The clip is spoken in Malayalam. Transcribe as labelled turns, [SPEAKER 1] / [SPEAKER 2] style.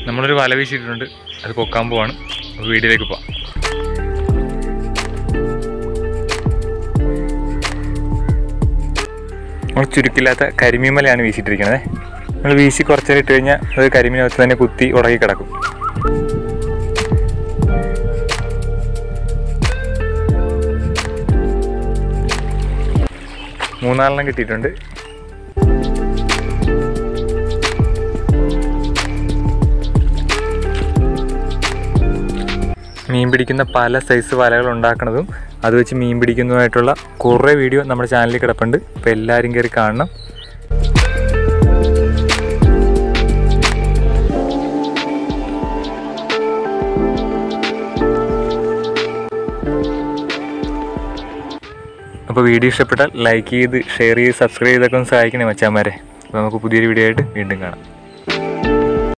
[SPEAKER 1] നമ്മളൊരു വല വീശിയിട്ടുണ്ട് അത് പൊക്കാൻ പോവാണ് അപ്പോൾ വീഡിയോയിലേക്ക് പോവാം നമ്മൾ ചുരുക്കില്ലാത്ത കരിമീമലയാണ് വീശിയിട്ടിരിക്കുന്നത് നമ്മൾ വീശി കുറച്ച് നേരം ഇട്ട് കഴിഞ്ഞാൽ അത് കരിമീനകത്ത് തന്നെ കുത്തി ഉടക്കി കിടക്കും മൂന്നാലെണ്ണം കിട്ടിയിട്ടുണ്ട് മീൻ പിടിക്കുന്ന പല സൈസ് വലകൾ ഉണ്ടാക്കുന്നതും അത് വെച്ച് മീൻ പിടിക്കുന്നതുമായിട്ടുള്ള കുറേ വീഡിയോ നമ്മുടെ ചാനലിൽ കിടപ്പുണ്ട് അപ്പോൾ എല്ലാവരും കയറി കാണണം അപ്പോൾ വീഡിയോ ഇഷ്ടപ്പെട്ടാൽ ലൈക്ക് ചെയ്ത് ഷെയർ ചെയ്ത് സബ്സ്ക്രൈബ് ചെയ്തൊക്കെ ഒന്ന് സഹായിക്കണേ മച്ചാന്മാരെ അപ്പോൾ നമുക്ക് പുതിയൊരു വീഡിയോ ആയിട്ട് വീണ്ടും കാണാം